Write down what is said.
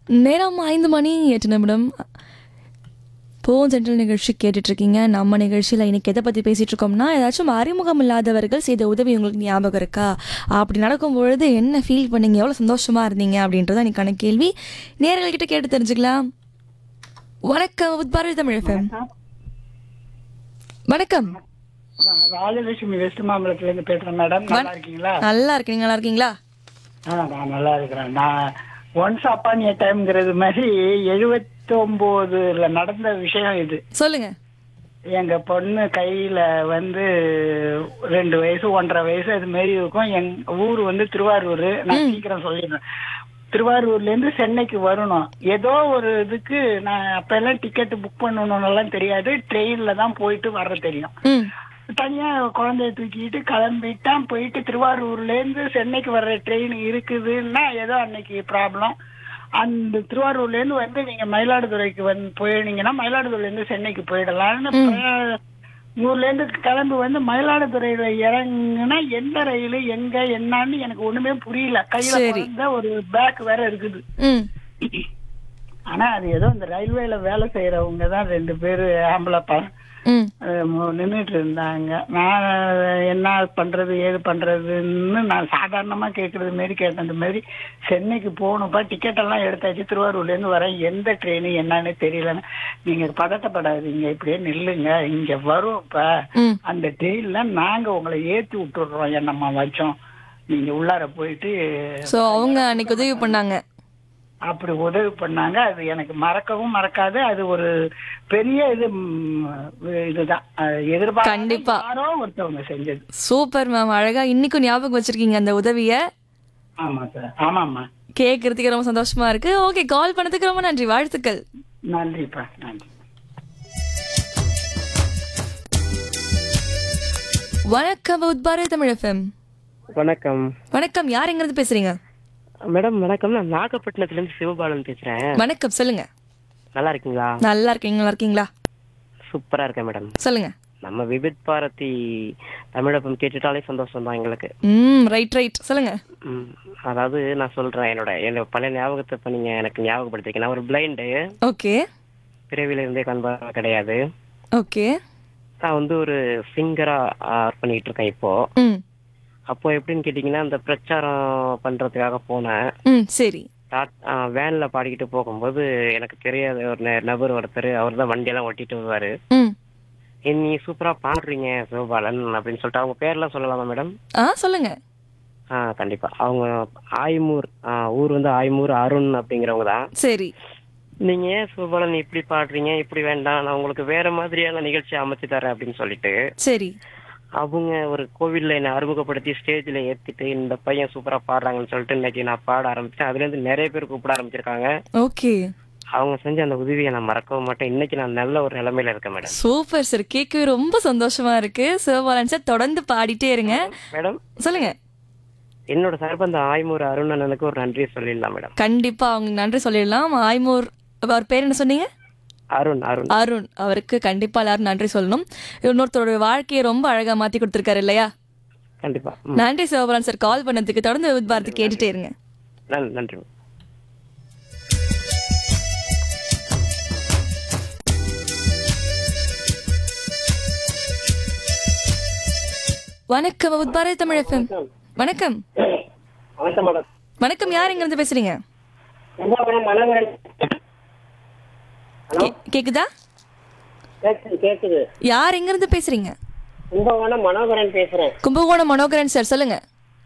நேரம் ஐந்து மணி எட்டு நிமிடம் போன் சென்ட்ரல் நிகழ்ச்சி கேட்டுட்டு இருக்கீங்க நம்ம நிகழ்ச்சியில் இன்னைக்கு எதை பற்றி பேசிட்டு இருக்கோம்னா ஏதாச்சும் அறிமுகம் இல்லாதவர்கள் செய்த உதவி உங்களுக்கு ஞாபகம் இருக்கா அப்படி நடக்கும் பொழுது என்ன ஃபீல் பண்ணீங்க எவ்வளோ சந்தோஷமா இருந்தீங்க அப்படின்றத இன்னைக்கான கேள்வி நேர்கள்கிட்ட கேட்டு தெரிஞ்சுக்கலாம் வணக்கம் உத்பாரதி தமிழ் FM. வணக்கம் ராஜலட்சுமி வெஸ்ட் மாம்பலத்துல இருந்து பேசுறேன் மேடம் நல்லா இருக்கீங்களா நல்லா இருக்கு நீங்க நல்லா இருக்கீங்களா ஆ நான் நல்லா இருக்கிறேன் நான் ஒன்ஸ் அப்பான் ஏ டைம்ங்கிறது மாதிரி எழுபத்தி ஒன்பதுல நடந்த விஷயம் இது சொல்லுங்க எங்க பொண்ணு கையில வந்து ரெண்டு வயசு ஒன்றரை வயசு அது மாதிரி இருக்கும் எங்க ஊர் வந்து திருவாரூர் நான் சீக்கிரம் சொல்லிடுறேன் திருவாரூர்ல இருந்து சென்னைக்கு வரணும் ஏதோ ஒரு இதுக்கு நான் அப்ப எல்லாம் டிக்கெட் புக் பண்ணணும்னு எல்லாம் தெரியாது ட்ரெயின்ல தான் போயிட்டு வர தெரியும் ம் தனியா குழந்தைய தூக்கிட்டு கிளம்பிட்டான் போயிட்டு திருவாரூர்ல இருந்து சென்னைக்கு வர்ற ட்ரெயின் இருக்குதுன்னா ஏதோ அன்னைக்கு ப்ராப்ளம் அந்த திருவாரூர்ல இருந்து வந்து நீங்க மயிலாடுதுறைக்கு வந்து போயிருந்தீங்கன்னா மயிலாடுதுறையில இருந்து சென்னைக்கு போயிடலாம்னு ப- ஊர்ல இருந்து கிளம்பி வந்து மயிலாடுதுறையில இறங்குனா எந்த ரயில் எங்க என்னன்னு எனக்கு ஒண்ணுமே புரியல கையில சரி. குழந்தை ஒரு பேக் வேற இருக்குது ம் ஆனா அது ஏதோ இந்த ரயில்வேல வேலை செய்யறவங்க தான் ரெண்டு பேரு ஆம்பளை பா ம் நின்றுட்டு இருந்தாங்க நான் என்ன பண்றது ஏது பண்றதுன்னு நான் சாதாரணமா கேட்கறது மாரி கேட்டேன் இந்த மாதிரி சென்னைக்கு போகணும்ப்பா டிக்கெட் எல்லாம் எடுத்தாச்சு திருவாரூர்ல இருந்து வரேன் எந்த ட்ரெயின் என்னன்னு தெரியலன்னு நீங்க பதட்டப்படாதீங்க இப்படியே நில்லுங்க இங்க வரும் இப்ப ம் அந்த ட்ரெயின்ல நாங்க உங்களை ஏத்தி விட்டுடுறோம் என்னம்மா வச்சோம் நீங்க உள்ளார போயிட்டு ஸோ அவங்க அன்னைக்கு உதவி பண்ணாங்க அப்படி உதவி பண்ணாங்க அது எனக்கு மறக்கவும் மறக்காது அது ஒரு பெரிய இது ம், இதுதான் அது எதிர்பார்க்காத கண்டிப்பா. யாரோ ஒருத்தவங்க செஞ்சது சூப்பர் மேம் அழகா இன்னைக்கும் ஞாபகம் வச்சிருக்கீங்க அந்த உதவிய ஆமா சார் ஆமாம்மா கேட்கறதுக்கு ரொம்ப சந்தோஷமா இருக்கு ஓகே கால் பண்ணதுக்கு ரொம்ப நன்றி வாழ்த்துக்கள் நன்றிப்பா நன்றி வணக்கம் உத்பாரதி தமிழ் எஃப்எம் வணக்கம் வணக்கம் யார் எங்கிருந்து பேசுறீங்க மேடம் வணக்கம் நான் நாகப்பட்டினத்துல இருந்து சிவபாலன் பேசுறேன் வணக்கம் சொல்லுங்க நல்லா இருக்கீங்களா நல்லா இருக்கீங்க நல்லா இருக்கீங்களா சூப்பரா இருக்கேன் மேடம் சொல்லுங்க நம்ம விபித் பாரதி தமிழப்பம் கேட்டுட்டாலே சந்தோஷம் தான் எங்களுக்கு ம் ரைட் ரைட் சொல்லுங்க ம், அதாவது நான் சொல்றேன் என்னோட என்னோட பழைய ஞாபகத்தை இப்ப நீங்க எனக்கு ஞாபகப்படுத்திக்க நான் ஒரு பிளைண்டு ஓகே பிறவில இருந்தே கண்பார்வை கிடையாது ஓகே நான் வந்து ஒரு சிங்கரா ஒர்க் பண்ணிட்டு இருக்கேன் இப்போ ம் அப்போ எப்படின்னு கேட்டீங்கன்னா இந்த பிரச்சாரம் பண்றதுக்காக போனேன் ம் சரி வேன்ல பாடிக்கிட்டு போகும்போது எனக்கு தெரியாத ஒரு ந- நபர் ஒருத்தர் அவர் தான் வண்டியெல்லாம் ஓட்டிட்டு வருவாரு ம் ஏ, நீ சூப்பரா பாடுறீங்க சிவபாலன் அப்படின்னு சொல்லிட்டு அவங்க பேர்லாம் சொல்லலாமா மேடம் ஆ சொல்லுங்க ஆ கண்டிப்பா அவங்க ஆய்மூர் ஆ, ஊர் வந்து ஆய்மூர் அருண் அப்படிங்கிறவங்க தான் சரி நீங்க ஏன் சிவபாலன் இப்படி பாடுறீங்க இப்படி வேண்டாம் நான் உங்களுக்கு வேற மாதிரியான நிகழ்ச்சி அமைச்சு தரேன் அப்படின்னு சொல்லிட்டு சரி அவங்க ஒரு கோவில்ல என்னை அறிமுகப்படுத்தி ஸ்டேஜ்ல ஏத்திட்டு இந்த பையன் சூப்பரா பாடுறாங்கன்னு சொல்லிட்டு இன்னைக்கு நான் பாட ஆரம்பிச்சேன் அதுல இருந்து நிறைய பேர் கூப்பிட ஆரம்பிச்சிருக்காங்க ஓகே அவங்க செஞ்ச அந்த உதவியை நான் மறக்கவும் மாட்டேன் இன்னைக்கு நான் நல்ல ஒரு நிலைமையில இருக்கேன் மேடம் சூப்பர் சார் கேட்கவே ரொம்ப சந்தோஷமா இருக்கு சிவபாலன் சார் தொடர்ந்து பாடிட்டே இருங்க மேடம் சொல்லுங்க என்னோட சார்பு அந்த ஆய்மூர் அருணனுக்கு ஒரு நன்றி சொல்லிடலாம் மேடம் கண்டிப்பா அவங்க நன்றி சொல்லிடலாம் ஆய்மூர் அவர் பேர் என்ன சொன்னீங்க அருண் அருண் அருண் அவருக்கு கண்டிப்பா எல்லாரும் நன்றி சொல்லணும் இன்னொருத்தரோட வாழ்க்கையை ரொம்ப அழகா மாத்தி கொடுத்திருக்காரு இல்லையா கண்டிப்பா ம். நன்றி சிவபாலன் சார் கால் பண்ணதுக்கு தொடர்ந்து வித் பாரதி கேட்டுட்டே இருங்க நன்- நன்றி மேம். வணக்கம் வித் பாரதி தமிழ் எஃப்எம் வணக்கம் வணக்கம் மேடம் வணக்கம் யார் எங்க இருந்து பேசுறீங்க கும்பகோணம் மனோகரன் கே- கேக்குதா கேக்குது கேக்குது யார் எங்க இருந்து பேசுறீங்க கும்பகோணம் மனோகரன் பேசுறேன் கும்பகோணம் மனோகரன் சார் சொல்லுங்க